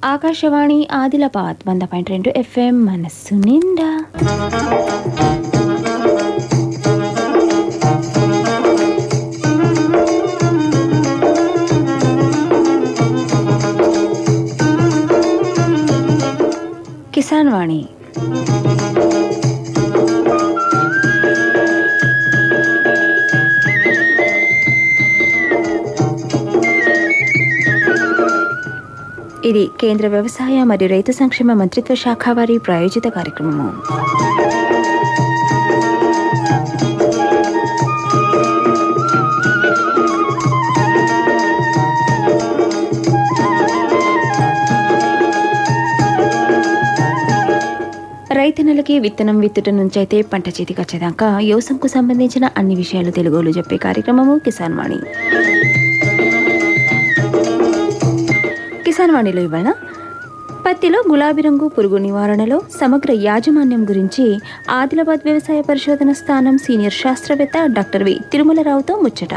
ఆకాశవాణి ఆదిలాబాద్ వంద పాయింట్ రెండు ఎఫ్ఎం మనస్సు నిండా కిసాన్ వాణి ఇది కేంద్ర వ్యవసాయ మరియు రైతు సంక్షేమ మంత్రిత్వ శాఖ వారి ప్రాయోజిత కార్యక్రమము రైతన్నలకి విత్తనం విత్తుట నుంచి అయితే పంట చేతికి వచ్చేదాకా వ్యవసాయంకు సంబంధించిన అన్ని విషయాలు తెలుగులో చెప్పే కార్యక్రమము కిసాన్ వాణి కిసాన్ వాణిలో ఇవాళ పత్తిలో గులాబీ రంగు పురుగు నివారణలో సమగ్ర యాజమాన్యం గురించి ఆదిలాబాద్ వ్యవసాయ పరిశోధన స్థానం సీనియర్ శాస్త్రవేత్త డాక్టర్ వి తిరుమలరావుతో ముచ్చట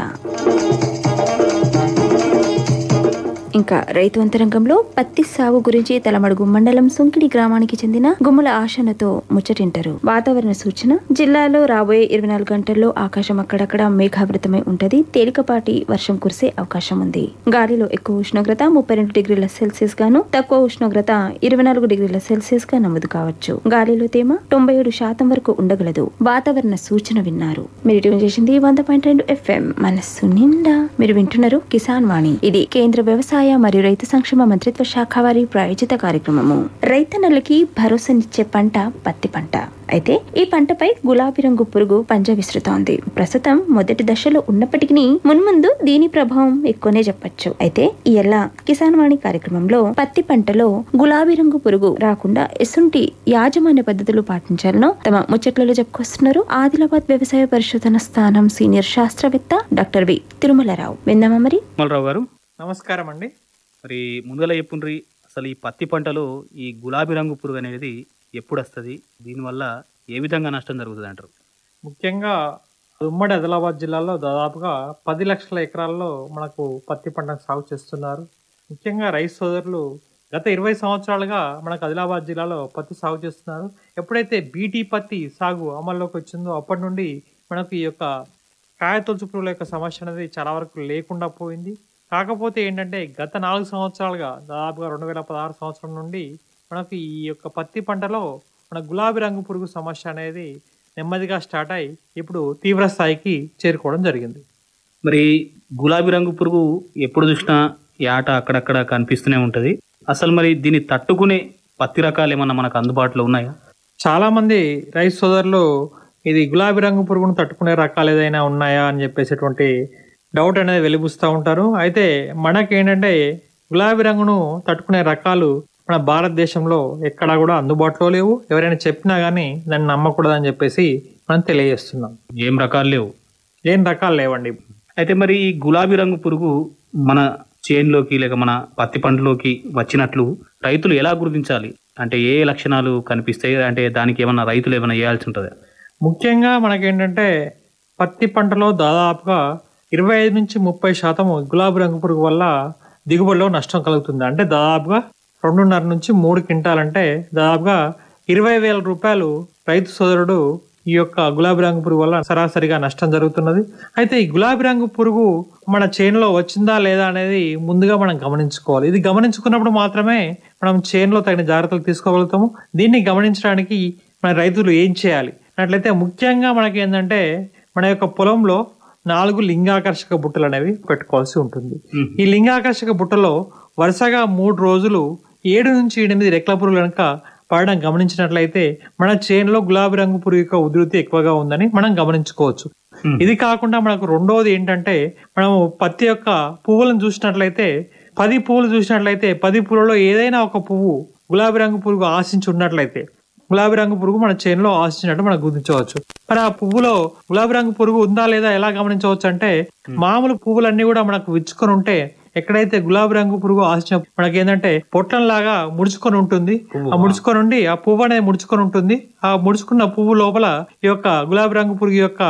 ఇంకా రైతు అంతరంగంలో పత్తి సాగు గురించి తలమడుగు మండలం సుంకిడి గ్రామానికి చెందిన గుమ్మల ఆశనతో ముచ్చటింటారు వాతావరణ సూచన జిల్లాలో రాబోయే ఇరవై నాలుగు గంటల్లో ఆకాశం అక్కడక్కడ మేఘావృతమై ఉంటది తేలికపాటి వర్షం కురిసే అవకాశం ఉంది గాలిలో ఎక్కువ ఉష్ణోగ్రత ముప్పై రెండు డిగ్రీల సెల్సియస్ గాను తక్కువ ఉష్ణోగ్రత ఇరవై నాలుగు డిగ్రీల సెల్సియస్ గా నమోదు కావచ్చు గాలిలో తేమ తొంభై ఏడు శాతం వరకు ఉండగలదు వాతావరణ సూచన విన్నారు మీరు ట్యూన్ చేసింది వంద పాయింట్ రెండు ఎఫ్ఎం మనస్సు నిండా మీరు వింటున్నారు కిసాన్ వాణి ఇది కేంద్ర వ్యవసాయ మరియు రైతు సంక్షేమ మంత్రిత్వ శాఖ వారి ప్రాయోజిత కార్యక్రమము రైతన్నలకి భరోసానిచ్చే పంట పత్తి పంట అయితే ఈ పంటపై గులాబీ రంగు పురుగు పంజ విస్తృతోంది ప్రస్తుతం మొదటి దశలో ఉన్నప్పటికీ మున్ముందు దీని ప్రభావం ఎక్కువనే చెప్పొచ్చు అయితే ఈ ఎలా కిసాన్ వాణి కార్యక్రమంలో పత్తి పంటలో గులాబీ రంగు పురుగు రాకుండా ఎసుంటి యాజమాన్య పద్ధతులు పాటించాలనో తమ ముచ్చట్లలో చెప్పుకొస్తున్నారు ఆదిలాబాద్ వ్యవసాయ పరిశోధన స్థానం సీనియర్ శాస్త్రవేత్త డాక్టర్ వి తిరుమలరావు విందామా మరి తిరుమలరావు గారు నమస్కారం అండి మరి ముందుగా చెప్పుండ్రి అసలు ఈ పత్తి పంటలో ఈ గులాబీ రంగు పురుగు అనేది ఎప్పుడు వస్తుంది దీనివల్ల ఏ విధంగా నష్టం జరుగుతుంది అంటారు ముఖ్యంగా ఉమ్మడి ఆదిలాబాద్ జిల్లాలో దాదాపుగా పది లక్షల ఎకరాల్లో మనకు పత్తి పంటను సాగు చేస్తున్నారు ముఖ్యంగా రైతు సోదరులు గత ఇరవై సంవత్సరాలుగా మనకు ఆదిలాబాద్ జిల్లాలో పత్తి సాగు చేస్తున్నారు ఎప్పుడైతే బీటీ పత్తి సాగు అమల్లోకి వచ్చిందో అప్పటి నుండి మనకు ఈ యొక్క కాయతొలుచు పురుగుల యొక్క సమస్య అనేది చాలా వరకు లేకుండా పోయింది కాకపోతే ఏంటంటే గత నాలుగు సంవత్సరాలుగా దాదాపుగా రెండు వేల పదహారు సంవత్సరం నుండి మనకు ఈ యొక్క పత్తి పంటలో మన గులాబీ రంగు పురుగు సమస్య అనేది నెమ్మదిగా స్టార్ట్ అయి ఇప్పుడు తీవ్ర స్థాయికి చేరుకోవడం జరిగింది మరి గులాబీ రంగు పురుగు ఎప్పుడు చూసినా ఏట అక్కడక్కడ కనిపిస్తూనే ఉంటుంది అసలు మరి దీన్ని తట్టుకునే పత్తి రకాలు ఏమన్నా మనకు అందుబాటులో ఉన్నాయా చాలా మంది రైతు సోదరులు ఇది గులాబీ రంగు పురుగును తట్టుకునే రకాలు ఏదైనా ఉన్నాయా అని చెప్పేసేటువంటి డౌట్ అనేది వెలిబుస్తూ ఉంటారు అయితే మనకేంటంటే గులాబీ రంగును తట్టుకునే రకాలు మన భారతదేశంలో ఎక్కడా కూడా అందుబాటులో లేవు ఎవరైనా చెప్పినా కానీ దాన్ని నమ్మకూడదని చెప్పేసి మనం తెలియజేస్తున్నాం ఏం రకాలు లేవు ఏం రకాలు లేవండి అయితే మరి ఈ గులాబీ రంగు పురుగు మన చేనులోకి లేక మన పత్తి పంటలోకి వచ్చినట్లు రైతులు ఎలా గుర్తించాలి అంటే ఏ లక్షణాలు కనిపిస్తాయి అంటే దానికి ఏమన్నా రైతులు ఏమైనా చేయాల్సి ఉంటుంది ముఖ్యంగా మనకేంటంటే పత్తి పంటలో దాదాపుగా ఇరవై ఐదు నుంచి ముప్పై శాతం గులాబీ రంగు పురుగు వల్ల దిగుబడిలో నష్టం కలుగుతుంది అంటే దాదాపుగా రెండున్నర నుంచి మూడు క్వింటాలంటే దాదాపుగా ఇరవై వేల రూపాయలు రైతు సోదరుడు ఈ యొక్క గులాబీ రంగు పురుగు వల్ల సరాసరిగా నష్టం జరుగుతున్నది అయితే ఈ గులాబీ రంగు పురుగు మన చేనులో వచ్చిందా లేదా అనేది ముందుగా మనం గమనించుకోవాలి ఇది గమనించుకున్నప్పుడు మాత్రమే మనం చేనులో తగిన జాగ్రత్తలు తీసుకోగలుగుతాము దీన్ని గమనించడానికి మన రైతులు ఏం చేయాలి అట్లయితే ముఖ్యంగా మనకి ఏంటంటే మన యొక్క పొలంలో నాలుగు లింగాకర్షక బుట్టలు అనేవి పెట్టుకోవాల్సి ఉంటుంది ఈ లింగాకర్షక బుట్టలో వరుసగా మూడు రోజులు ఏడు నుంచి ఎనిమిది రెక్కల పురుగులు కనుక పడడం గమనించినట్లయితే మన చేనులో గులాబీ రంగు పురుగు యొక్క ఉధృతి ఎక్కువగా ఉందని మనం గమనించుకోవచ్చు ఇది కాకుండా మనకు రెండోది ఏంటంటే మనం పత్తి యొక్క పువ్వులను చూసినట్లయితే పది పువ్వులు చూసినట్లయితే పది పువ్వులలో ఏదైనా ఒక పువ్వు గులాబీ రంగు పురుగు ఆశించి ఉన్నట్లయితే గులాబీ రంగు పురుగు మన చేనులో ఆశించినట్టు మనం గుర్తించవచ్చు మరి ఆ పువ్వులో గులాబీ రంగు పురుగు ఉందా లేదా ఎలా గమనించవచ్చు అంటే మామూలు పువ్వులన్నీ కూడా మనకు విచ్చుకొని ఉంటే ఎక్కడైతే గులాబీ రంగు పురుగు ఆశించిన మనకి ఏంటంటే పొట్లంలాగా ముడుచుకొని ఉంటుంది ఆ ముడుచుకొని ఉండి ఆ పువ్వు అనేది ముడుచుకొని ఉంటుంది ఆ ముడుచుకున్న పువ్వు లోపల ఈ యొక్క గులాబీ రంగు పురుగు యొక్క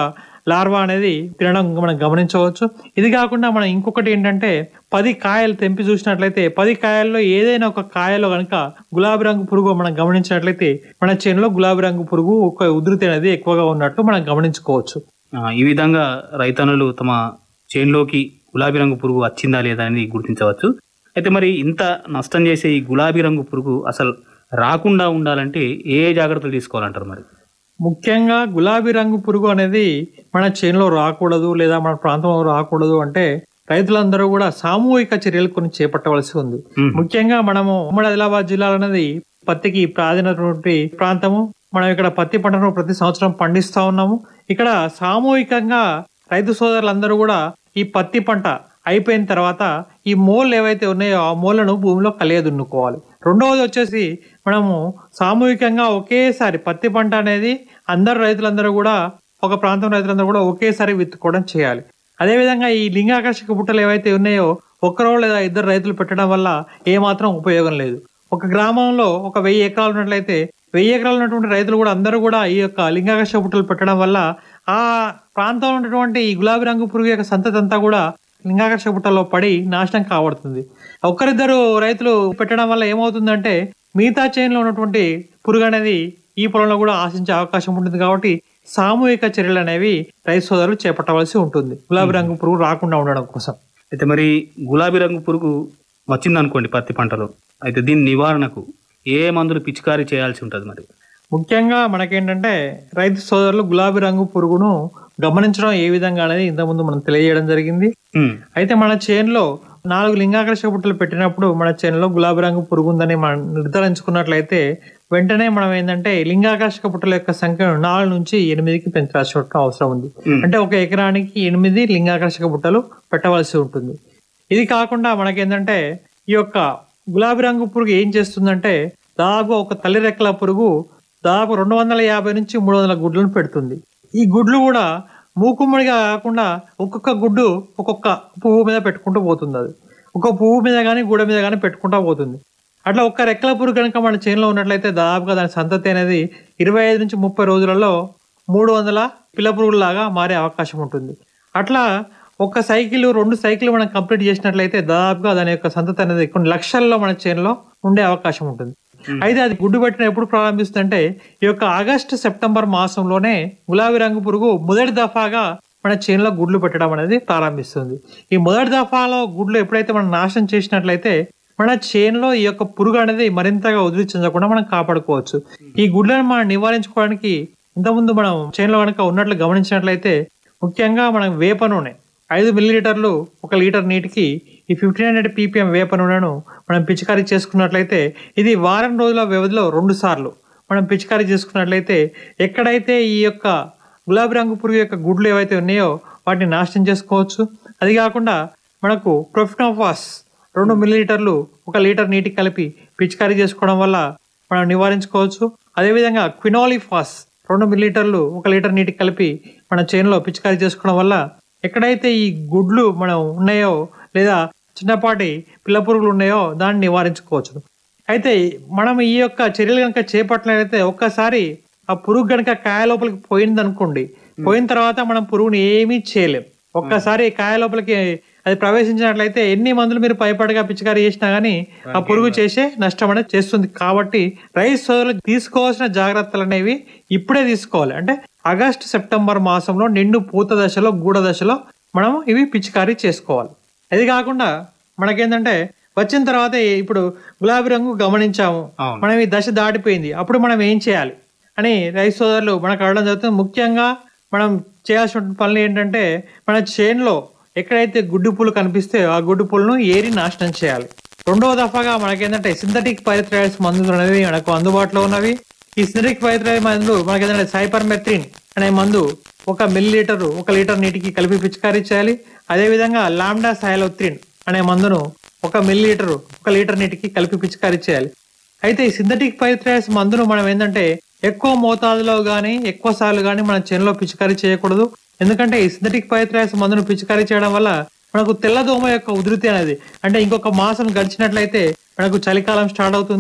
లార్వా అనేది తినడం మనం గమనించవచ్చు ఇది కాకుండా మనం ఇంకొకటి ఏంటంటే పది కాయలు తెంపి చూసినట్లయితే పది కాయల్లో ఏదైనా ఒక కాయలో కనుక గులాబీ రంగు పురుగు మనం గమనించినట్లయితే మన చేనులో గులాబీ రంగు పురుగు ఒక ఉధృతి అనేది ఎక్కువగా ఉన్నట్లు మనం గమనించుకోవచ్చు ఆ, ఈ విధంగా రైతన్నులు తమ చేనులోకి గులాబీ రంగు పురుగు వచ్చిందా లేదా అని గుర్తించవచ్చు అయితే మరి ఇంత నష్టం చేసే ఈ గులాబీ రంగు పురుగు అసలు రాకుండా ఉండాలంటే ఏ ఏ జాగ్రత్తలు తీసుకోవాలంటారు మరి ముఖ్యంగా గులాబీ రంగు పురుగు అనేది మన చేనులో రాకూడదు లేదా మన ప్రాంతంలో రాకూడదు అంటే రైతులందరూ కూడా సామూహిక చర్యలు కొన్ని చేపట్టవలసి ఉంది మ్మ్. ముఖ్యంగా మనము ఉమ్మడి ఆదిలాబాద్ జిల్లా అనేది పత్తికి ప్రాధాన్యటువంటి ప్రాంతము మనం ఇక్కడ పత్తి పంటను ప్రతి సంవత్సరం పండిస్తా ఉన్నాము ఇక్కడ సామూహికంగా రైతు సోదరులందరూ కూడా ఈ పత్తి పంట అయిపోయిన తర్వాత ఈ మోళ్ళు ఏవైతే ఉన్నాయో ఆ మోళ్ళను భూమిలో కలియదున్నుకోవాలి రెండవది వచ్చేసి మనము సామూహికంగా ఒకేసారి పత్తి పంట అనేది అందరు రైతులందరూ కూడా ఒక ప్రాంతం రైతులందరూ కూడా ఒకేసారి విత్తుకోవడం చేయాలి అదేవిధంగా ఈ లింగాకర్షక బుట్టలు ఏవైతే ఉన్నాయో ఒకరో లేదా ఇద్దరు రైతులు పెట్టడం వల్ల ఏమాత్రం ఉపయోగం లేదు ఒక గ్రామంలో ఒక వెయ్యి ఎకరాలు ఉన్నట్లయితే వెయ్యి ఎకరాలు ఉన్నటువంటి రైతులు కూడా అందరూ కూడా ఈ యొక్క లింగాకర్షక బుట్టలు పెట్టడం వల్ల ఆ ప్రాంతంలో ఉన్నటువంటి ఈ గులాబీ రంగు పురుగు యొక్క సంతతి అంతా కూడా లింగాకర్షక బుట్టలో పడి నాశనం కాబడుతుంది ఒక్కరిద్దరు రైతులు పెట్టడం వల్ల ఏమవుతుందంటే మిగతా చేనులో ఉన్నటువంటి పురుగు అనేది ఈ పొలంలో కూడా ఆశించే అవకాశం ఉంటుంది కాబట్టి సామూహిక చర్యలు అనేవి రైతు సోదరులు చేపట్టవలసి ఉంటుంది గులాబీ రంగు పురుగు రాకుండా ఉండడం కోసం అయితే మరి గులాబీ రంగు పురుగు వచ్చిందనుకోండి పత్తి పంటలో అయితే దీని నివారణకు ఏ మందులు పిచికారీ చేయాల్సి ఉంటుంది మరి ముఖ్యంగా మనకేంటంటే రైతు సోదరులు గులాబీ రంగు పురుగును గమనించడం ఏ విధంగా అనేది ఇంతకుముందు మనం తెలియజేయడం జరిగింది ఉమ్, అయితే మన చేనులో నాలుగు లింగాకర్షక బుట్టలు పెట్టినప్పుడు మన చేనులో గులాబీ రంగు పురుగు ఉందని మనం నిర్ధారించుకున్నట్లయితే వెంటనే మనం ఏంటంటే లింగాకర్షక బుట్టల యొక్క సంఖ్యను నాలుగు నుంచి ఎనిమిదికి పెంచాల్సిన అవసరం ఉంది Hmm. అంటే ఒక ఎకరానికి ఎనిమిది లింగాకర్షక బుట్టలు పెట్టవలసి ఉంటుంది ఇది కాకుండా మనకేంటంటే ఈ యొక్క గులాబీ రంగు పురుగు ఏం చేస్తుందంటే దాదాపు ఒక తల్లి రెక్కల పురుగు దాదాపు రెండు వందల యాభై నుంచి మూడు వందల గుడ్లను పెడుతుంది ఈ గుడ్లు కూడా మూకుమ్మడిగా కాకుండా ఒక్కొక్క గుడ్డు ఒక్కొక్క పువ్వు మీద పెట్టుకుంటూ పోతుంది అది ఒక పువ్వు మీద కానీ గూడ మీద కానీ పెట్టుకుంటూ పోతుంది అట్లా ఒక్క రెక్కల పురుగు కనుక మన చేనులో ఉన్నట్లయితే దాదాపుగా దాని సంతతి అనేది ఇరవై ఐదు నుంచి ముప్పై రోజులలో మూడు వందల పిల్ల పురుగులాగా మారే అవకాశం ఉంటుంది అట్లా ఒక సైకిల్ రెండు సైకిల్ మనం కంప్లీట్ చేసినట్లయితే దాదాపుగా దాని యొక్క సంతతి అనేది కొన్ని లక్షల్లో మన చేనులో ఉండే అవకాశం ఉంటుంది అయితే అది గుడ్డు పెట్టిన ఎప్పుడు ప్రారంభిస్తుందంటే ఈ యొక్క ఆగస్టు సెప్టెంబర్ మాసంలోనే గులాబీ రంగు పురుగు మొదటి దఫాగా మన చేనులో గుడ్లు పెట్టడం అనేది ప్రారంభిస్తుంది ఈ మొదటి దఫాలో గుడ్లు ఎప్పుడైతే మనం నాశనం చేసినట్లయితే మన చేనులో ఈ యొక్క పురుగు అనేది మరింతగా ఉధృతి చెందకుండా మనం కాపాడుకోవచ్చు ఈ గుడ్లను మనం నివారించుకోవడానికి ఇంతకుముందు మనం చేనులో కనుక ఉన్నట్లు గమనించినట్లయితే ముఖ్యంగా మనం వేప నూనె ఐదు మిల్లీలీటర్లు ఒక లీటర్ నీటికి ఈ ఫిఫ్టీన్ హండ్రెడ్ పీపీఎం వేప నూనెను మనం పిచికారీ చేసుకున్నట్లయితే ఇది వారం రోజుల వ్యవధిలో రెండు సార్లు మనం పిచికారీ చేసుకున్నట్లయితే ఎక్కడైతే ఈ యొక్క గులాబీ రంగు పురుగు యొక్క గుడ్లు ఏవైతే ఉన్నాయో వాటిని నాశనం చేసుకోవచ్చు అది కాకుండా మనకు ప్రొఫినోఫాస్ రెండు మిల్లీలీటర్లు ఒక లీటర్ నీటికి కలిపి పిచికారీ చేసుకోవడం వల్ల మనం నివారించుకోవచ్చు అదేవిధంగా క్వినాలిఫాస్ రెండు మిల్లీలీటర్లు ఒక లీటర్ నీటికి కలిపి మన చేనులో పిచికారీ చేసుకోవడం వల్ల ఎక్కడైతే ఈ గుడ్లు మనం ఉన్నాయో లేదా చిన్నపాటి పిల్ల పురుగులు ఉన్నాయో దాన్ని నివారించుకోవచ్చు అయితే మనం ఈ యొక్క చర్యలు కనుక చేపట్టినట్లయితే ఒక్కసారి ఆ పురుగు కనుక కాయ లోపలికి పోయింది అనుకోండి పోయిన తర్వాత మనం పురుగుని ఏమీ చేయలేం ఒక్కసారి కాయ లోపలికి అది ప్రవేశించినట్లయితే ఎన్ని మందులు మీరు పైపడిగా పిచికారీ చేసినా గానీ ఆ పురుగు చేసే నష్టం అనేది చేస్తుంది కాబట్టి రైతు సోదరులు తీసుకోవాల్సిన జాగ్రత్తలు అనేవి ఇప్పుడే తీసుకోవాలి అంటే ఆగస్టు సెప్టెంబర్ మాసంలో నిండు పూత దశలో గూడ దశలో మనం ఇవి పిచికారీ చేసుకోవాలి అది కాకుండా మనకేంటంటే వచ్చిన తర్వాత ఇప్పుడు గులాబీ రంగు గమనించాము అవును. మనం ఈ దశ దాటిపోయింది అప్పుడు మనం ఏం చేయాలి అని రైతు సోదరులు మనకు అడగడం జరుగుతుంది ముఖ్యంగా మనం చేయాల్సిన పనులు ఏంటంటే మన చేనులో ఎక్కడైతే గుడ్డు పూలు కనిపిస్తే ఆ గుడ్డు పూలను ఏరి నాశనం చేయాలి రెండవ దఫాగా మనకేంటంటే సింథటిక్ పైరిథ్రాయిడ్స్ మందులు అనేవి మనకు అందుబాటులో ఉన్నవి ఈ సింథటిక్ పైరిథ్రాయిడ్ మందులు మనకేంటంటే సైపర్మెత్రిన్ అనే మందు ఒక మిల్లీ లీటర్ ఒక లీటర్ నీటికి కలిపి పిచికారీ చేయాలి అదేవిధంగా లాండా సైలోత్రిన్ అనే మందును ఒక మిల్లీ లీటర్ ఒక లీటర్ నీటికి కలిపి పిచికారీ చేయాలి అయితే ఈ సింథటిక్ పైరిథ్రాయిడ్స్ మందును మనం ఏంటంటే ఎక్కువ మోతాదులో గానీ ఎక్కువ సార్లు గానీ మన చేనులో పిచికారీ చేయకూడదు ఎందుకంటే ఈ సింథటిక్ పైరిథ్రాయిడ్స్ మందును పిచికారీ చేయడం వల్ల మనకు తెల్లదోమ యొక్క ఉధృతి అనేది అంటే ఇంకొక మాసం గడిచినట్లయితే మనకు చలికాలం స్టార్ట్ అవుతుంది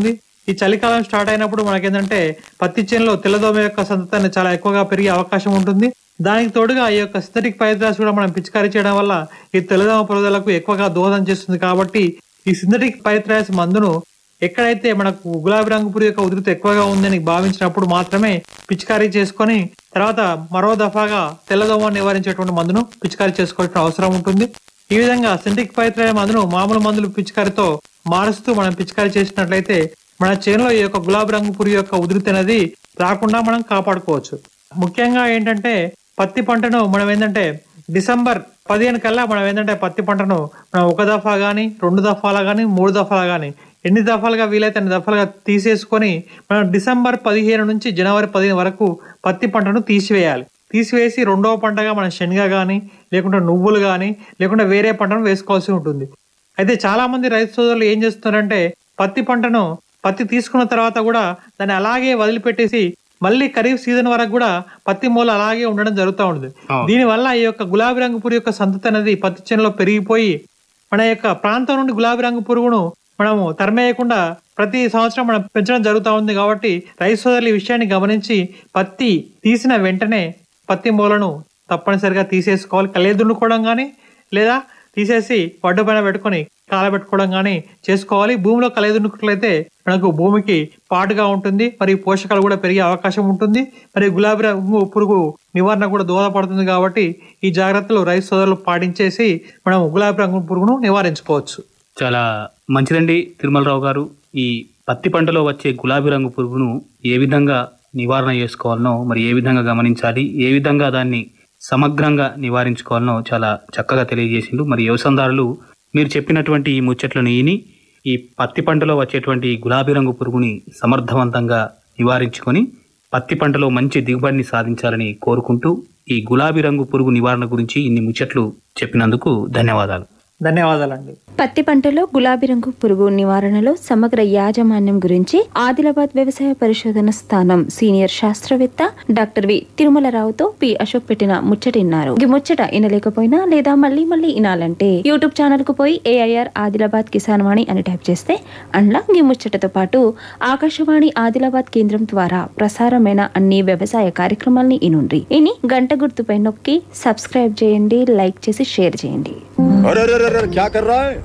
ఈ చలికాలం స్టార్ట్ అయినప్పుడు మనకేంటంటే పత్తి చేనులో తెల్లదోమ యొక్క సంతతాన్ని చాలా ఎక్కువగా పెరిగే అవకాశం ఉంటుంది దానికి తోడుగా ఈ యొక్క సింథటిక్ పైత్రాస్ కూడా మనం పిచికారీ చేయడం వల్ల ఈ తెల్లదోమ పురుగులకు ఎక్కువగా దోహదం చేస్తుంది కాబట్టి ఈ సింథటిక్ పైత్రాస్ మందును ఎక్కడైతే మనకు గులాబీ రంగు పురుగు యొక్క ఉధృతి ఎక్కువగా ఉందని భావించినప్పుడు మాత్రమే పిచికారీ చేసుకొని తర్వాత మరో దఫాగా తెల్లదోమ నివారించేటువంటి మందును పిచికారీ చేసుకోవాల్సిన అవసరం ఉంటుంది ఈ విధంగా సింథటిక్ పైత్రాయ మందును మామూలు మందులు పిచికారితో మారుస్తూ మనం పిచికారీ చేసినట్లయితే మన చేనులో ఈ యొక్క గులాబీ రంగు పురుగు యొక్క ఉధృతి అనేది రాకుండా మనం కాపాడుకోవచ్చు ముఖ్యంగా ఏంటంటే పత్తి పంటను మనం ఏంటంటే డిసెంబర్ పదిహేను కల్లా మనం ఏంటంటే పత్తి పంటను మనం ఒక దఫా కానీ రెండు దఫాలా కానీ మూడు దఫాలా కానీ ఎన్ని దఫాలుగా వీలైతే అన్ని దఫాలుగా తీసేసుకొని మనం డిసెంబర్ పదిహేను నుంచి జనవరి పదిహేను వరకు పత్తి పంటను తీసివేయాలి తీసివేసి రెండవ పంటగా మనం శనగ కానీ లేకుంటే నువ్వులు కానీ లేకుంటే వేరే పంటను వేసుకోవాల్సి ఉంటుంది అయితే చాలా మంది రైతు సోదరులు ఏం చేస్తున్నారంటే పత్తి పంటను పత్తి తీసుకున్న తర్వాత కూడా దాన్ని అలాగే వదిలిపెట్టేసి మళ్ళీ ఖరీఫ్ సీజన్ వరకు కూడా పత్తి మూల అలాగే ఉండడం జరుగుతూ ఉంటుంది అవును. దీనివల్ల ఈ యొక్క గులాబీ రంగు పురుగు యొక్క సంతతి అనేది పత్తి చేనులో పెరిగిపోయి మన యొక్క ప్రాంతం నుండి గులాబీ రంగు పురుగును మనము తరిమేయకుండా ప్రతి సంవత్సరం మనం పెంచడం జరుగుతూ ఉంది కాబట్టి రైతు సోదరులు ఈ విషయాన్ని గమనించి పత్తి తీసిన వెంటనే పత్తి మూలను తప్పనిసరిగా తీసేసుకోవాలి కలియదున్నుకోవడం కానీ లేదా తీసేసి వడ్డు పైన పెట్టుకొని కాలబెట్టుకోవడం కానీ చేసుకోవాలి భూమిలో కలియదున్నుకున్నట్లయితే మనకు భూమికి పాటుగా ఉంటుంది మరి పోషకాలు కూడా పెరిగే అవకాశం ఉంటుంది మరి గులాబీ రంగు పురుగు నివారణ కూడా దోహదపడుతుంది కాబట్టి ఈ జాగ్రత్తలు రైతు సోదరులు పాటించేసి మనం గులాబీ రంగు పురుగును నివారించుకోవచ్చు చాలా మంచిదండి తిరుమలరావు గారు ఈ పత్తి పంటలో వచ్చే గులాబీ రంగు పురుగును ఏ విధంగా నివారణ చేసుకోవాలనో మరి ఏ విధంగా గమనించాలి ఏ విధంగా దాన్ని సమగ్రంగా నివారించుకోవాలనో చాలా చక్కగా తెలియజేసిండు మరి వ్యవసాయదారులు మీరు చెప్పినటువంటి ఈ ముచ్చట్లను ఈని ఈ పత్తి పంటలో వచ్చేటువంటి ఈ గులాబీ రంగు పురుగుని సమర్థవంతంగా నివారించుకొని పత్తి పంటలో మంచి దిగుబడిని సాధించాలని కోరుకుంటూ ఈ గులాబీ రంగు పురుగు నివారణ గురించి ఇన్ని ముచ్చట్లు చెప్పినందుకు ధన్యవాదాలు ధన్యవాదాలండి పత్తి పంటలో గులాబీ రంగు పురుగు నివారణలో సమగ్ర యాజమాన్యం గురించి ఆదిలాబాద్ వ్యవసాయ పరిశోధన స్థానం సీనియర్ శాస్త్రవేత్త డాక్టర్ వి తిరుమలరావుతో పి అశోక్ పెట్టిన ముచ్చటిన్నారు ఈ ముచ్చట వినలేకపోయినా లేదా మళ్ళీ మళ్ళీ వినాలంటే యూట్యూబ్ ఛానల్ కు పోయి ఏఐఆర్ ఆదిలాబాద్ కిసాన్ వాణి అని టైప్ చేస్తే అండ్లా ఈ ముచ్చటతో పాటు ఆకాశవాణి ఆదిలాబాద్ కేంద్రం ద్వారా ప్రసారమైన అన్ని వ్యవసాయ కార్యక్రమాల్ని ఇనుండ్రి ఇని గంట గుర్తుపై నొక్కి సబ్స్క్రైబ్ చేయండి లైక్ చేసి షేర్ చేయండి अरे अरे अरे अरे, क्या कर रहा है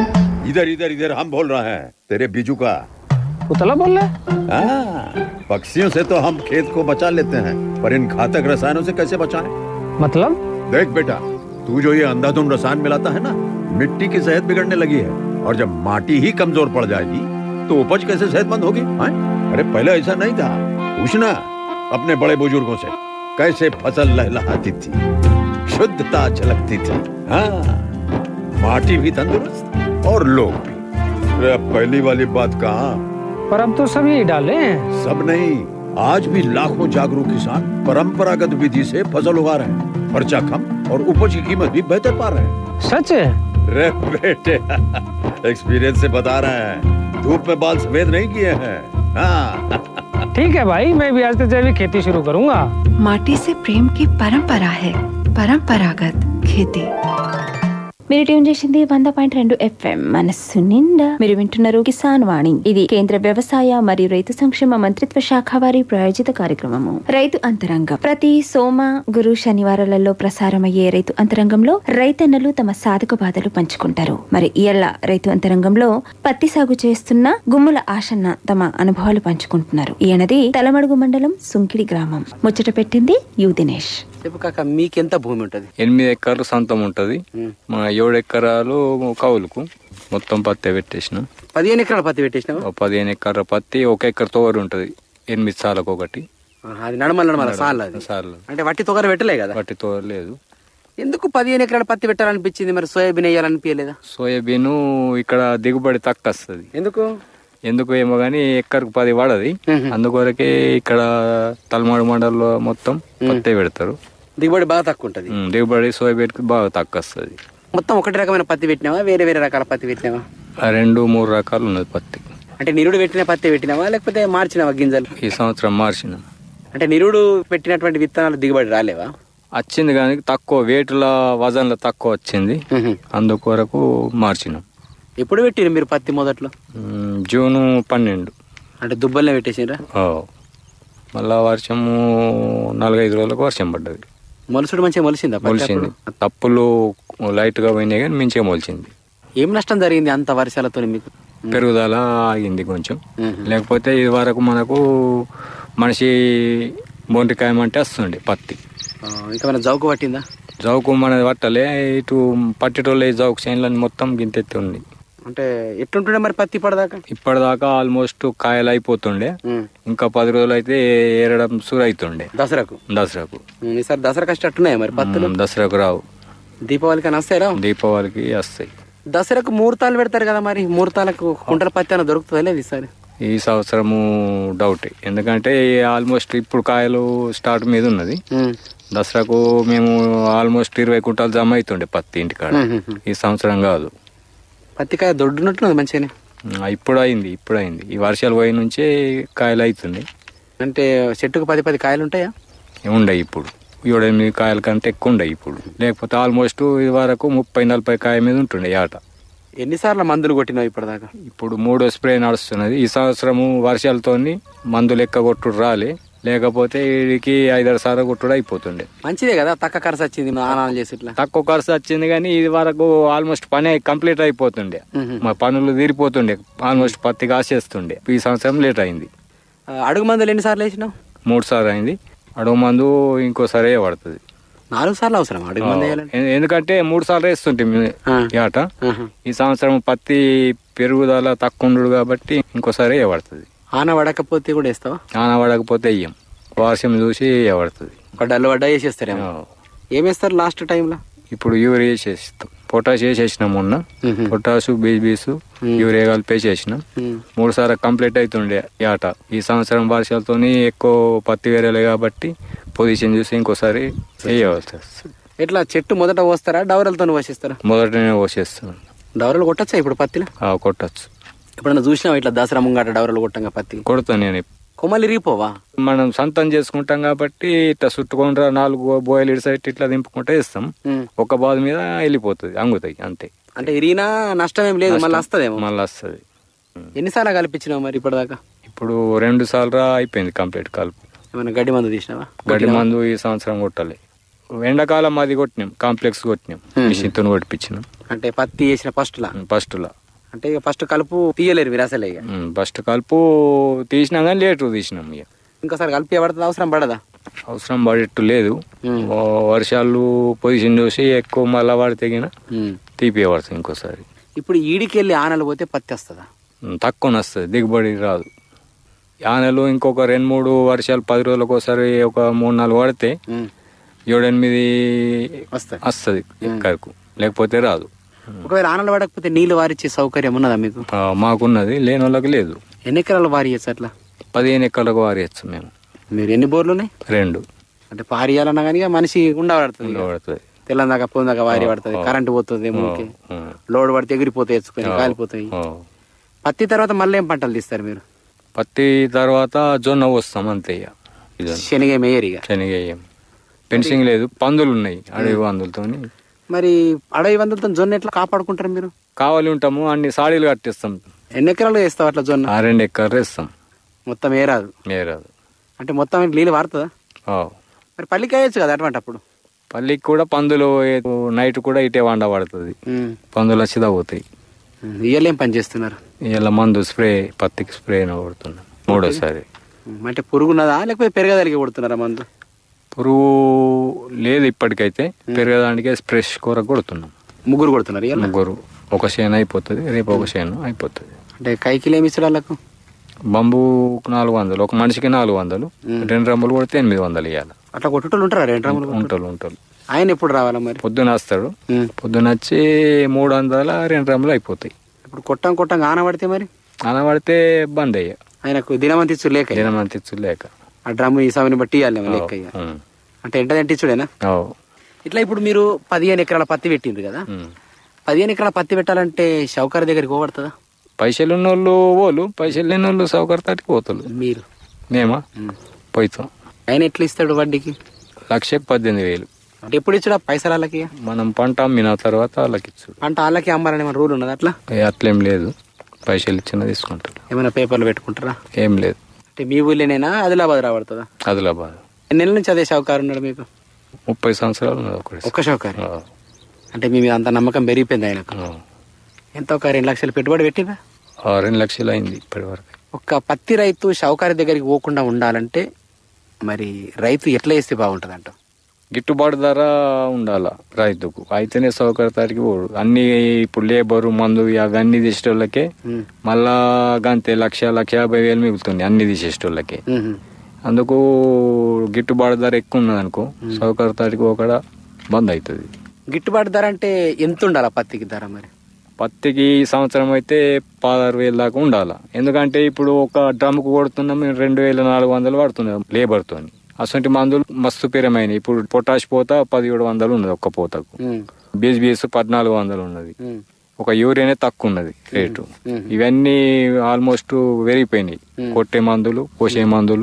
इधर इधर इधर हम बोल रहे हैं तेरे बीजू का उतला बोल रहा है हाँ, पक्षियों से तो हम खेत को बचा लेते हैं पर इन घातक रसायनों से कैसे बचाएं? मतलब देख बेटा तू जो ये अंधाधुंध रसायन मिलाता है ना मिट्टी की सेहत बिगड़ने लगी है और जब माटी ही कमजोर पड़ जाएगी तो उपज कैसे सेहतमंद होगी हाँ? अरे पहले ऐसा नहीं था पूछना अपने बड़े बुजुर्गों से कैसे फसल लहलहाती थी शुद्धता झलकती थी हाँ माटी भी तंदुरुस्त और लोग भी अरे अब पहली वाली बात कहाँ पर अब तो सब यही डाले हैं सब नहीं आज भी लाखों जागरूक किसान परंपरागत विधि से फसल उगा रहे हैं खर्चा कम और उपज की कीमत भी बेहतर पा रहे हैं सच है रे बेटे एक्सपीरियंस से बता रहे हैं धूप में बाल सफेद नहीं किए हैं हाँ ठीक है भाई मैं भी आज से जैविक खेती शुरू करूंगा माटी से प्रेम की परंपरा है परंपरागत खेती మీరు ట్యూన్ చేసింది వంద పాయింట్ రెండు ఎఫ్ఎం మనస్సు నిండా మీరు వింటున్నారు కిసాన్ వాణి ఇది కేంద్ర వ్యవసాయ మరియు రైతు సంక్షేమ మంత్రిత్వ శాఖ వారి ప్రాయోజిత కార్యక్రమము రైతు అంతరంగం ప్రతి సోమ గురు శనివారాలలో ప్రసారమయ్యే రైతు అంతరంగంలో రైతన్నలు తమ సాధక బాధలు పంచుకుంటారు మరి ఇయల్ల రైతు అంతరంగంలో పత్తి సాగు చేస్తున్న గుమ్ముల ఆశన్న తమ అనుభవాలు పంచుకుంటున్నారు ఈయనది తలమడుగు మండలం సుంకిడి గ్రామం ముచ్చట పెట్టింది యు దినేష్ చెప్పు కాక మీకెంత భూమి ఉంటది ఎనిమిది ఎకరాలు సొంతం ఉంటుంది మా ఏడు ఎకరాలు కౌలుకు మొత్తం పత్తి పెట్టేసిన పదిహేను ఎకరాల పత్తి పెట్టేసినావా ఓ పదిహేను ఎకరాల పత్తి ఒక ఎకర తోవరి ఉంటుంది ఎనిమిది సార్లకు ఒకటి ఆహా, అది నడమల నడమల సార్లు అది సార్లు అంటే వట్టి తొగర పెట్టలే కదా పట్టి తోవరి లేదు ఎందుకు పదిహేను ఎకరాల పత్తి పెట్టాలనిపించింది మరి సోయాబీన్ వేయాలనిపించలేదా సోయాబీన్ ఇక్కడ దిగుబడి తక్కువ వస్తుంది ఎందుకు ఎందుకు ఏమో కానీ ఎక్కడికి పది పడది మ్మ్. అందుకొరకే ఇక్కడ తలమాడు మండలంలో మొత్తం పత్తి పెడతారు దిగుబడి బాగా తక్కువ ఉంటది మ్మ్. దిగుబడి సోయాబీన్కి బాగా తక్కువ వస్తుంది మొత్తం ఒకటి రకమైన పత్తి పెట్టినావా వేరే వేరే రకాల పత్తి పెట్టినావా ఆ రెండు మూడు రకాలు ఉన్నది పత్తి అంటే నిరుడు పెట్టిన పత్తి పెట్టినావా లేకపోతే మార్చినావా గింజలు ఈ సంవత్సరం మార్చిన అంటే నిరుడు పెట్టినటువంటి విత్తనాలు దిగుబడి రాలేవా వచ్చింది కానీ తక్కువ వేటుల వజన్లో తక్కువ వచ్చింది మ్మ్. అందుకొరకు మార్చినాం ఎప్పుడు పెట్టిరు మీరు పత్తి మొదట్లో మ్మ్, జూను పన్నెండు అంటే దుబ్బల్నే పెట్టేసిండ్రా ఓ. మళ్ళా వర్షము నాలుగైదు రోజులకు వర్షం పడ్డది మొలసుడు మంచిగా మొలిసిందా పత్తి మొలిచింది అప్పుడు? తప్పులు లైట్గా పోయినాయి కానీ మంచిగా మొలిచింది ఏం నష్టం జరిగింది అంత వర్షాలతో మీకు పెరుగుదల ఆగింది కొంచెం మ్మ్. లేకపోతే ఇది వరకు మనకు మనిషి బొంటికాయమంటే వస్తుండే పత్తి ఆ, ఇంకా మన జౌకు పట్టిందా జౌకు మనది పట్టలే ఇటు పట్టేటోళ్ళే జౌకు చేనులని మొత్తం గింతెత్తి ఉంది అంటే ఎట్లుంటుండే మరి పత్తి పడదాకా ఇప్పటిదాకా ఆల్మోస్ట్ కాయలు అయిపోతుండే ఉమ్. ఇంకా పది రోజులు అయితే ఏరడం సురు అవుతుండే దసరాకు దసరాకు ఉమ్, ఈసారి దసరా కష్టట్టున్నాయి మరి పత్తులు మ్మ్, దసరాకు రావు దీపావళికి అని వస్తాయి రావు దీపావళికి వస్తాయి దసరాకు ముహూర్తాలు పెడతారు కదా మరి ముహూర్తాలకు కుంటల పత్తి అన్న దొరుకుతుందా లేదు ఈసారి ఈ సంవత్సరము డౌట్ ఎందుకంటే ఆల్మోస్ట్ ఇప్పుడు కాయలు స్టార్ట్ మీద ఉన్నది ఉమ్. దసరాకు మేము ఆల్మోస్ట్ ఇరవై కుంటాలు జమ అవుతుండే పత్తి ఇంటికాడ మ్మ్. ఈ సంవత్సరం కాదు పత్తికాయ దొడ్డునట్టున్నది మంచిగానే ఆ, ఇప్పుడు అయింది ఇప్పుడు అయింది ఈ వర్షాలు పోయి నుంచే కాయలు అవుతుంది అంటే చెట్టుకు పది పది కాయలు ఉంటాయా ఉండయి ఇప్పుడు ఏడెనిమిది కాయల కంటే ఎక్కువ ఉండయి ఇప్పుడు లేకపోతే ఆల్మోస్ట్ ఇది వరకు ముప్పై నలభై కాయ మీద ఉంటుండే ఈ ఆట ఎన్నిసార్లు మందులు కొట్టినావు ఇప్పటిదాకా ఇప్పుడు మూడో స్ప్రే నడుస్తున్నది ఈ సంవత్సరము వర్షాలతోని మందు లెక్క కొట్టుడు రాలే లేకపోతే వీడికి ఐదారు సార్లు కొట్టుడు అయిపోతుండే మంచిదే కదా తక్కువ ఖర్చు వచ్చింది ఆనాలు చేసి ఇట్లా తక్కువ ఖర్చు వచ్చింది కానీ ఇది వరకు ఆల్మోస్ట్ పని కంప్లీట్ అయిపోతుండే మ్మ్. మా పనులు తీరిపోతుండే ఆల్మోస్ట్ పత్తి కాసేస్తుండే ఈ సంవత్సరం లేట్ అయింది ఆ, అడుగు మందులు ఎన్నిసార్లు వేసినావు మూడు సార్లు అయింది అడుగు మందు ఇంకోసారి పడుతుంది నాలుగు సార్లు అవసరం అడుగు మందు వేయాలంటే ఎ- ఎందుకంటే మూడు సార్లు వేస్తుంటే ఆ. ఈ ఆట ఆహా. ఈ సంవత్సరం పత్తి పెరుగుదల తక్కువ ఉండడు కాబట్టి ఇంకోసారి పడుతుంది ఆన పడకపోతే కూడా వేస్తావా ఆన పడకపోతే వెయ్యం వర్షం చూసి పడుతుంది ఒక డల్లు పడ్డా వేసేస్తారేమో ఏం వేస్తారు లాస్ట్ టైంలో ఇప్పుడు యూరియా వేసేస్తాం పొటాష్ వేసేసినాం మొన్న మ్మ్. పొటాషు బీబీసు యూరియా కలిపి వేసేసినాం ఉమ్. మూడు సార్లు కంప్లీట్ అవుతుండే ఈ ఆట ఈ సంవత్సరం వర్షాలతోని ఎక్కువ పత్తి వేరేలే కాబట్టి పొజిషన్ చూసి ఇంకోసారి వేయవలసి వస్తుంది ఎట్లా చెట్టు మొదట పోస్తారా డవరలతో పోషిస్తారా మొదటనే పోసేస్తాం డవరలు కొట్టచ్చా ఇప్పుడు పత్తిలో ఆ, కొట్టచ్చు ఎప్పుడన్నా చూసినావా ఇట్లా దసరా ముంగట డవరలు కొట్టంగా పత్తి కొడతాను నేను కొమ్మలు ఇరిగిపోవా మనం సొంతం చేసుకుంటాం కాబట్టి ఇట్లా చుట్టుకుంటా నాలుగు బోయలు ఇటు సైడ్ ఇట్లా దింపుకుంటే ఇస్తాం ఉమ్. ఒక బాధ మీద వెళ్ళిపోతుంది అంగుతాయి అంతే అంటే ఇరిగినా నష్టం ఏం లేదు మళ్ళీ వస్తుందేమో మళ్ళీ వస్తుంది ఎన్నిసార్లు కల్పించినావు మరి ఇప్పటిదాకా ఇప్పుడు రెండు సార్లు అయిపోయింది కంప్లీట్ కలుపు ఏమైనా గడ్డి మందు తీసినావా గడ్డి మందు ఈ సంవత్సరం కొట్టాలి ఎండాకాలం అది కొట్టినాం కాంప్లెక్స్ కొట్టినాం మిషన్తో కొట్టిపించినాం అంటే పత్తి వేసిన ఫస్ట్ లా ఫస్ట్లో అంటే ఇక ఫస్ట్ కలుపు తీయలేరు మీరు అసలే ఇక ఫస్ట్ కలుపు తీసినాం కానీ లేటు తీసినాం ఇక ఇంకోసారి కలిపి పడుతుంది అవసరం పడదా అవసరం పడేట్టు లేదు ఉమ్. ఓ వర్షాలు పొజిషన్ చూసి ఎక్కువ మళ్ళా పడితే గిన ఉమ్. తీపియవలసి ఇంకోసారి ఇప్పుడు ఈడికి వెళ్ళి ఆనలు పోతే పత్తి వస్తుందా ఉమ్, తక్కువ వస్తుంది దిగుబడి రాదు ఆనెలు ఇంకొక రెండు మూడు వర్షాలు పది రోజులకు ఒకసారి ఒక మూడు నాలుగు పడితే ఉమ్. ఏడెనిమిది వస్తాయి వస్తుంది ఎక్కడికు లేకపోతే రాదు ఒకవేళ ఆనలు పడకపోతే నీళ్లు వారిచ్చే సౌకర్యం ఉన్నదా మీకు ఆ, మాకున్నది లేని వాళ్ళకి లేదు ఎన్ని ఎకరాలు వారియచ్చు అట్లా పదిహేను ఎకరాలకు వారేయచ్చు మేము మీరు ఎన్ని బోర్లు ఉన్నాయి రెండు అంటే పారియాలన్నా కానీ ఇక మనిషి ఉండబడుతుంది ఇక. పడుతుంది తెల్లందాక పోందాక వారి పడుతుంది కరెంటు పోతుంది మూకి లోడ్ పడితే ఎగిరిపోతాయి ఎత్తుకొని కాలిపోతాయి పత్తి తర్వాత మళ్ళీ ఏం పంటలు తీస్తారు మీరు పత్తి తర్వాత జొన్న పోస్తాం అంతే ఇక ఇది శనగ మేయరు ఇక శనగ వేయం. పెన్సింగ్ లేదు పందులు ఉన్నాయి అడవి పందులతోని మరి అడవి వందలతో జొన్న ఎట్లా కాపాడుకుంటారు మీరు కావాలి ఉంటాము అన్ని సాడీలు కట్టిస్తాం ఎన్ని ఎకరాలు వేస్తావు అట్లా జొన్న ఆ రెండు ఎక్కర్లు ఇస్తాం మొత్తం ఏరాదు మేరాదు అంటే మొత్తం నీళ్ళు వారుతుందా ఆ. మరి పల్లికి వేయచ్చు కదా అటువంటి అప్పుడు పల్లికి కూడా పందులు ఏ- నైట్ కూడా ఇటే వండ పడుతుంది ఉమ్. పందులు వచ్చి తగ్గుతాయి ఉమ్. ఇయ్యాల ఏం పని చేస్తున్నారు ఇలా మందు స్ప్రే పత్తికి స్ప్రే కొడుతున్నాం మూడోసారి ఉమ్. అంటే పురుగున్నదా లేకపోతే పెరగదలిగి కొడుతున్నారా మందు పురుగు లేదు ఇప్పటికైతే పెరగడానికే స్ప్రెష్ కూర కొడుతున్నాం ముగ్గురు కొడుతున్నారు ఇయ్యాల ముగ్గురు ఒక చేను అయిపోతుంది రేపు ఒక చేను అయిపోతుంది అంటే కైకిలు ఏమి ఇస్తారు వాళ్ళకు బంబు నాలుగు వందలు ఒక మనిషికి నాలుగు వందలు రెండు రంబులు కొడితే ఎనిమిది వందలు ఇవ్వాలి అట్లా కొట్టుటోళ్ళు ఉంటారా రెండు రంగులు ఉంటారు ఉంటారు ఆయన ఎప్పుడు రావాలా మరి పొద్దున వస్తాడు ఉమ్. పొద్దున వచ్చి మూడు వందల రెండు రంబులు అయిపోతాయి ఇప్పుడు కొట్టం కొట్టం ఆన పడితే మరి అలా పడితే బంద్ అయ్యా ఆయనకు దినమంతి ఇచ్చు లేక ఇక. దినమంతిచ్చు లేక ఆ డ్రమ్ ఈ సమయం బట్టి ఇవ్వాలి లెక్క ఇక. ఉమ్. అంటే ఎంట తెంటిచ్చుడేనా ఓ. ఇట్లా ఇప్పుడు మీరు పదిహేను ఎకరాల పత్తి పెట్టిండ్రు కదా ఉమ్. పదిహేను ఎకరాల పత్తి పెట్టాలంటే షౌకర్ దగ్గరికి పోబడుతుందా పైసలు ఉన్న వాళ్ళు పోలు పైసలు లేని వాళ్ళు సౌకర్యానికి పోతారు మీరు మేమా ఉమ్. పోతాం ఆయన ఎట్లా ఇస్తాడు వడ్డీకి లక్షకు పద్దెనిమిది వేలు అంటే ఎప్పుడు ఇచ్చాడు ఆ పైసలు వాళ్ళకి ఇక? మనం పంట అమ్మిన తర్వాత వాళ్ళకి ఇచ్చు పంట వాళ్ళకి అమ్మాలని మన రూల్ ఉన్నది అట్లా అట్లేం లేదు పైసలు ఇచ్చినా తీసుకుంటారు ఏమైనా పేపర్లు పెట్టుకుంటారా ఏం లేదు అంటే మీ ఊళ్ళోనేనా ఆదిలాబాద్ రాబడుతుందా ఆదిలాబాద్ ఎన్ని నెలల నుంచి అదే షావుకారు ఉన్నాడు మీకు ముప్పై సంవత్సరాలు ఉన్నది ఒకటి ఒక్క షావుకారు ఆ, అంటే మీ మీద అంత నమ్మకం పెరిగిపోయింది ఆయనకు ఆ. ఎంత ఒక రెండు లక్షలు పెట్టుబడి పెట్టిరా ఆ, రెండు లక్షలు అయింది ఇప్పటి వరకు ఒక్క పత్తి రైతు షావుకారి దగ్గరికి పోకుండా ఉండాలంటే మరి రైతు ఎట్లా వేస్తే బాగుంటుంది అంట గిట్టుబాటు ధర ఉండాల రైతుకు అయితేనే సౌకర్యతానికి పోడు అన్ని ఇప్పుడు లేబరు మందు అవన్నీ తీసేటోళ్ళకే మళ్ళా గంతే లక్ష లక్ష యాభై వేలు మిగులుతుంది అన్ని తీసేటోళ్ళకే అందుకు గిట్టుబాటు ధర ఎక్కువ ఉన్నది అనుకో సౌకర్యతానికి ఒకడ బంద్ అవుతుంది గిట్టుబాటు ధర అంటే ఎంత ఉండాలి ఆ పత్తికి ధర మరి పత్తికి ఈ సంవత్సరం అయితే పదహారు వేల దాకా ఉండాలి ఎందుకంటే ఇప్పుడు ఒక డ్రమ్కు కొడుతున్నాం మేము రెండు వేల నాలుగు వందలు పడుతున్నాం లేబర్తో అసలు మందులు మస్తు పేరమైనవి ఇప్పుడు పొటాష్ పోత పదిహేడు వందలు ఉన్నది ఒక్క పోతకు బీఎస్బీఎస్ పద్నాలుగు వందలు ఉన్నది ఒక యూరియానే తక్కువ ఉన్నది రేటు ఇవన్నీ ఆల్మోస్ట్ పెరిగిపోయినాయి కొట్టే మందులు పోసే మందులు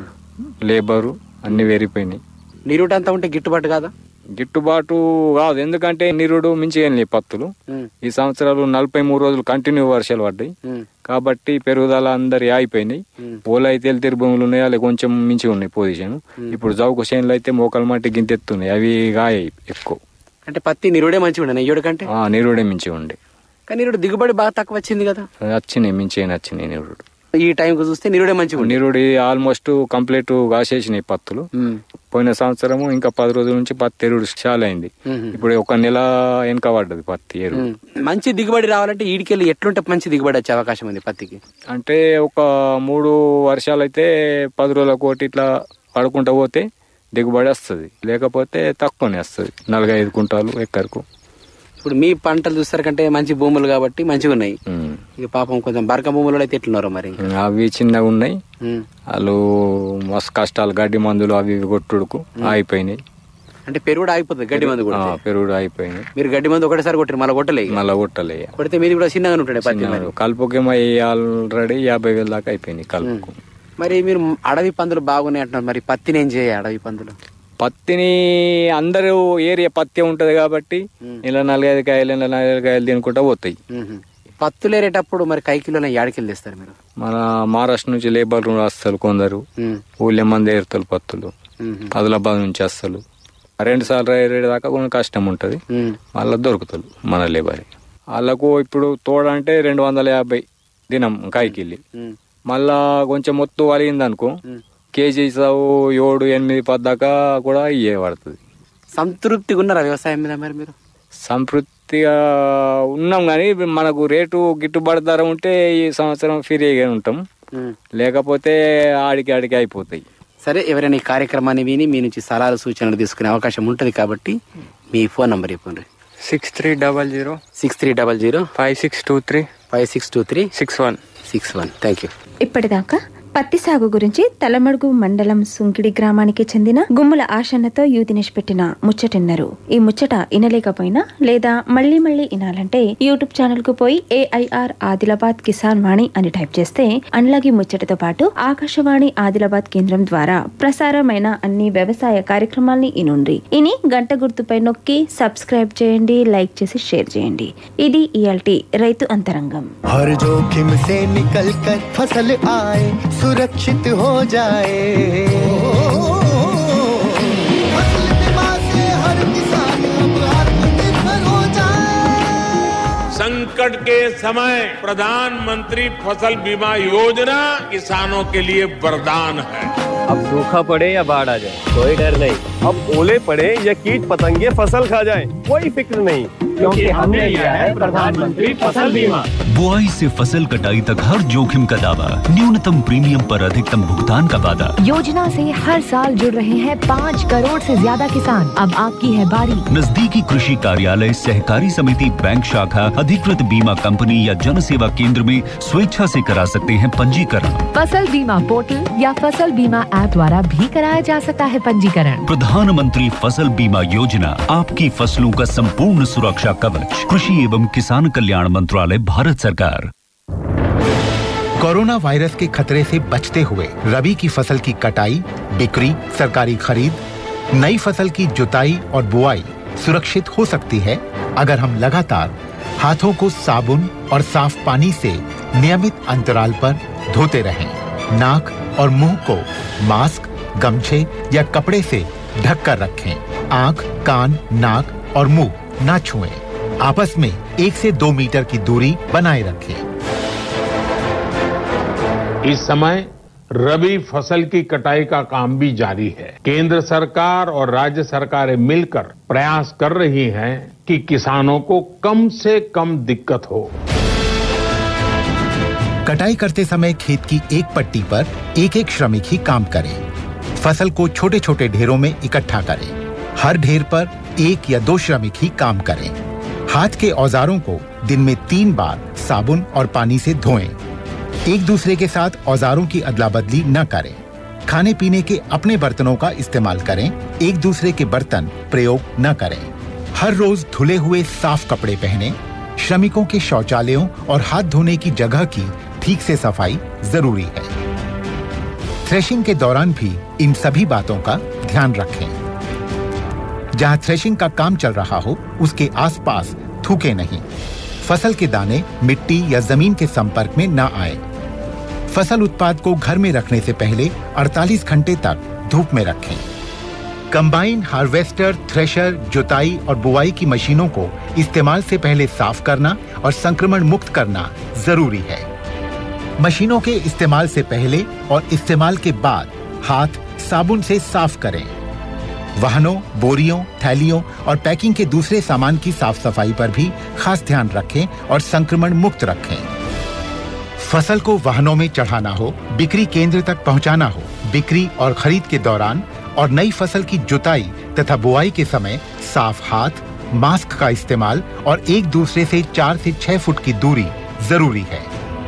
లేబరు అన్ని పెరిగిపోయినాయి నీరుడు అంతా ఉంటే గిట్టుబాటు కాదా గిట్టుబాటు కాదు ఎందుకంటే నిరుడు మించి ఏం లేవు పత్తులు ఈ సంవత్సరాలు నలభై మూడు రోజులు కంటిన్యూ వర్షాలు పడ్డాయి కాబట్టి పెరుగుదల అందరి ఆగిపోయినాయి ఓలు అయితే ఎల్తీరు భూములు ఉన్నాయి అలా కొంచెం మించి ఉన్నాయి పొజిషన్ ఇప్పుడు జౌకు చేనులు అయితే మోకాలు మట్టి గింతెత్తున్నాయి అవి గాయాయి ఎక్కువ అంటే పత్తి నిరుడే మంచిగా ఉండే నెయ్యోడు కంటే ఆ నిరుడే మించి ఉండే కానీ నిరుడు దిగుబడి బాగా తక్కువ వచ్చింది కదా వచ్చినాయి మించి వచ్చినాయి నిరుడు ఈ టైంకి చూస్తే నిరుడే మంచిగా ఉండే నిరుడి ఆల్మోస్ట్ కంప్లీట్ కాసేసినాయి పత్తులు పోయిన సంవత్సరము ఇంకా పది రోజుల నుంచి పత్తి ఎరుడు చాలా అయింది ఇప్పుడు ఒక నెల వెనక పడ్డది పత్తి ఎరుడు మంచి దిగుబడి రావాలంటే ఈడికెళ్ళి ఎట్లుంటే మంచి దిగుబడి వచ్చే అవకాశం ఉంది పత్తికి అంటే ఒక మూడు వర్షాలు అయితే పది రోజుల కోటి ఇట్లా పడుకుంటా పోతే దిగుబడి వస్తుంది లేకపోతే తక్కువనే వస్తుంది నలభై ఐదు కుంటాలు ఎక్కరకు ఇప్పుడు మీ పంటలు చూస్తారు కంటే మంచి భూములు కాబట్టి మంచిగా ఉన్నాయి ఇక పాపం కొంచెం బరక భూములు అయితే ఎట్లున్నారో మరి అవి చిన్నగా ఉన్నాయి ఉమ్. వాళ్ళు మస్తు కష్టాలు గడ్డి మందులు అవి ఇవి కొట్టుడుకు ఆగిపోయినాయి అంటే పెరుగుడు ఆగిపోతుంది గడ్డి మందు కూడా ఆ, పెరుగుడు అయిపోయినాయి మీరు గడ్డి మందు ఒకటేసారి కొట్టారు మళ్ళీ కొట్టలే ఇక. మళ్ళా కొట్టలే కొడితే మీది కూడా చిన్నగా ఉంటాడు పత్తి మరి కలుపుకేమో ఆల్రెడీ యాభై వేల దాకా అయిపోయినాయి కలుపుకు మరి మీరు అడవి పందులు బాగున్నాయి అంటున్నారు మరి పత్తిని ఏం చేయాలి అడవి పందులు పత్తిని అందరూ ఏరియా పత్తి ఉంటది కాబట్టి ఇలా నాలుగైదు కాయలు ఇలా నాలుగైదు కాయలు తినుకుంటా పోతాయి మ్మ్. పత్తులు ఏరేటప్పుడు మరి కైకిలో ఏడకెళ్ళి తెస్తారు మీరు మన మహారాష్ట్ర నుంచి లేబర్లు వస్తారు కొందరు మ్మ్. ఊళ్ళో మంది ఏరుతారు పత్తులు మ్మ్. ఆదిలాబాద్ నుంచి వస్తారు రెండు సార్లు ఏరేడు దాకా కొంచెం కష్టం ఉంటుంది మ్మ్. మళ్ళీ దొరుకుతారు మన లేబర్ వాళ్ళకు ఇప్పుడు తోడంటే రెండు వందల యాభై దినం కాయకిల్లి మ్మ్. మళ్ళా కొంచెం మొత్తం వలిగింది అనుకో కేజీ సావు ఏడు ఎనిమిది పద్దాకా కూడా ఇయ్యే పడుతుంది సంతృప్తిగా ఉన్నారా వ్యవసాయం మీద మరి మీరు సంతృప్తిగా ఉన్నాం కానీ మనకు రేటు గిట్టుబాటు ధర ఉంటే ఈ సంవత్సరం ఫ్రీగా ఉంటాం మ్మ్. లేకపోతే ఆడికి ఆడికి అయిపోతాయి సరే ఎవరైనా ఈ కార్యక్రమాన్ని విని మీ నుంచి సలహాలు సూచనలు తీసుకునే అవకాశం ఉంటుంది కాబట్టి మీ ఫోన్ నంబర్ చెప్పండి six three double zero six three double zero five six two three five six two three six one six one thank you ఇప్పటిదాకా పత్తి సాగు గురించి తలమడుగు మండలం సుంకిడి గ్రామానికి చెందిన గుమ్ముల ఆశన్నతో యూ దినేష్ పెట్టిన ముచ్చటిన్నారు ఈ ముచ్చట ఇనలేకపోయినా లేదా మళ్ళీ మళ్ళీ ఇనాలంటే యూట్యూబ్ ఛానల్ కు పోయి ఏఐఆర్ ఆదిలాబాద్ కిసాన్ వాణి అని టైప్ చేస్తే అన్లాగి ముచ్చటతో పాటు ఆకాశవాణి ఆదిలాబాద్ కేంద్రం ద్వారా ప్రసారమైన అన్ని వ్యవసాయ కార్యక్రమాల్ని ఇనుండ్రి ఇని గంట గుర్తుపై నొక్కి సబ్స్క్రైబ్ చేయండి లైక్ చేసి షేర్ చేయండి ఇది ఇయాల్టి రైతు అంతరంగం हर जोखिम से निकल कर फसल आए सुरक्षित हो जाए फसल बीमा से हर किसान अब आत्मनिर्भर हो जाए संकट के समय प्रधानमंत्री फसल बीमा योजना किसानों के लिए वरदान है अब सूखा पड़े या बाढ़ आ जाए कोई डर नहीं अब ओले पड़े या कीट पतंगे फसल खा जाए कोई फिक्र नहीं क्योंकि हमने लिया है प्रधानमंत्री फसल बीमा बुआई से फसल कटाई तक हर जोखिम का दावा न्यूनतम प्रीमियम पर अधिकतम भुगतान का वादा योजना से हर साल जुड़ रहे हैं पाँच करोड़ से ज्यादा किसान अब आपकी है बारी नजदीकी कृषि कार्यालय सहकारी समिति बैंक शाखा अधिकृत बीमा कंपनी या जन सेवा केंद्र में स्वेच्छा से करा सकते हैं पंजीकरण फसल बीमा पोर्टल या फसल बीमा ऐप द्वारा भी कराया जा सकता है पंजीकरण प्रधानमंत्री फसल बीमा योजना आपकी फसलों का संपूर्ण सुरक्षा कवच कृषि एवं किसान कल्याण मंत्रालय भारत सरकार कोरोना वायरस के खतरे से बचते हुए रबी की फसल की कटाई बिक्री सरकारी खरीद नई फसल की जुताई और बुआई सुरक्षित हो सकती है अगर हम लगातार हाथों को साबुन और साफ पानी से नियमित अंतराल पर धोते रहें नाक और मुंह को मास्क गमछे या कपड़े से ढक कर रखें आंख कान नाक और मुंह न छुएं आपस में एक से दो मीटर की दूरी बनाए रखें इस समय रबी फसल की कटाई का काम भी जारी है केंद्र सरकार और राज्य सरकारें मिलकर प्रयास कर रही हैं कि किसानों को कम से कम दिक्कत हो कटाई करते समय खेत की एक पट्टी पर एक एक श्रमिक ही काम करे फसल को छोटे छोटे ढेरों में इकट्ठा करें हर ढेर पर एक या दो श्रमिक ही काम करें हाथ के औजारों को दिन में तीन बार साबुन और पानी से धोएं एक दूसरे के साथ औजारों की अदला बदली न करें खाने पीने के अपने बर्तनों का इस्तेमाल करें एक दूसरे के बर्तन प्रयोग न करें हर रोज धुले हुए साफ कपड़े पहने श्रमिकों के शौचालयों और हाथ धोने की जगह की ठीक से सफाई जरूरी है थ्रेशिंग के दौरान भी इन सभी बातों का ध्यान रखें जहां थ्रेशिंग का काम चल रहा हो उसके आसपास थूके नहीं फसल के दाने मिट्टी या जमीन के संपर्क में न आए फसल उत्पाद को घर में रखने से पहले 48 घंटे तक धूप में रखें कंबाइन हार्वेस्टर थ्रेशर जुताई और बुआई की मशीनों को इस्तेमाल से पहले साफ करना और संक्रमण मुक्त करना जरूरी है मशीनों के इस्तेमाल से पहले और इस्तेमाल के बाद हाथ साबुन से साफ करें वाहनों बोरियों थैलियों और पैकिंग के दूसरे सामान की साफ सफाई पर भी खास ध्यान रखें और संक्रमण मुक्त रखें फसल को वाहनों में चढ़ाना हो बिक्री केंद्र तक पहुंचाना हो बिक्री और खरीद के दौरान और नई फसल की जुताई तथा बुआई के समय साफ हाथ मास्क का इस्तेमाल और एक दूसरे से चार से छह फुट की दूरी जरूरी है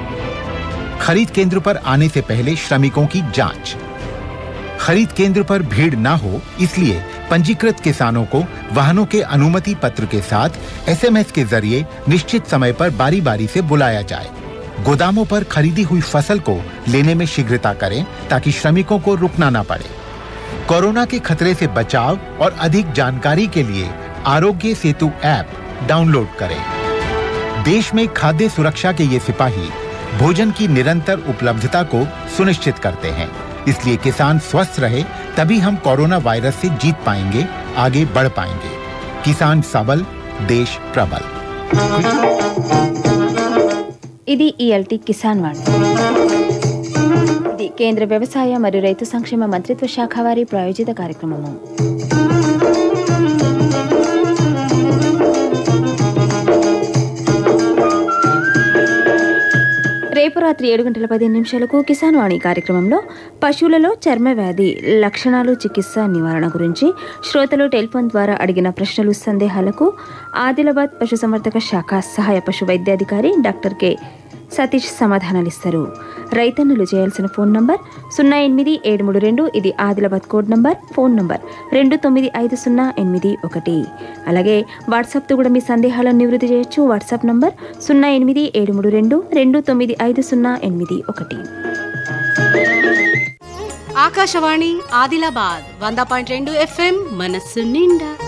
खरीद केंद्र पर आने से पहले श्रमिकों की जांच खरीद केंद्र पर भीड़ न हो इसलिए पंजीकृत किसानों को वाहनों के अनुमति पत्र के साथ एसएमएस के जरिए निश्चित समय पर बारी बारी से बुलाया जाए गोदामों पर खरीदी हुई फसल को लेने में शीघ्रता करें ताकि श्रमिकों को रुकना ना पड़े कोरोना के खतरे से बचाव और अधिक जानकारी के लिए आरोग्य सेतु ऐप डाउनलोड करें देश में खाद्य सुरक्षा के ये सिपाही भोजन की निरंतर उपलब्धता को सुनिश्चित करते हैं इसलिए किसान स्वस्थ रहे तभी हम कोरोना वायरस से जीत पाएंगे आगे बढ़ पाएंगे किसान सबल देश प्रबल ఇది ఈఎల్టీ కిసాన్ వాణి ఇది కేంద్ర వ్యవసాయ మరియు రైతు సంక్షేమ మంత్రిత్వ శాఖ వారి ప్రాయోజిత కార్యక్రమము రేపు రాత్రి ఏడు గంటల పదిహేను నిమిషాలకు కిసాన్ వాణి కార్యక్రమంలో పశువులలో చర్మ వ్యాధి లక్షణాలు చికిత్స నివారణ గురించి శ్రోతలు టెలిఫోన్ ద్వారా అడిగిన ప్రశ్నలు సందేహాలకు ఆదిలాబాద్ పశుసంవర్ధక శాఖ సహాయ పశు వైద్యాధికారి డాక్టర్ కె సతీష్ సమాధానాలిస్తారు రైతన్నులు చేయాల్సిన ఫోన్ నంబర్ సున్నా ఎనిమిది ఏడు మూడు రెండు ఇది Adilabad code number phone number రెండు తొమ్మిది ఐదు సున్నా ఎనిమిది ఒకటి అలాగే వాట్సాప్తో కూడా మీ సందేహాలను నివృత్తి చేయొచ్చు వాట్సాప్ నంబర్ సున్నా ఎనిమిది ఏడు మూడు రెండు రెండు తొమ్మిది ఐదు సున్నా ఎనిమిది ఒకటి ఆకాశవాణి ఆదిలాబాద్ వంద పాయింట్ రెండు ఎఫ్ఎం మనస్సు నిండా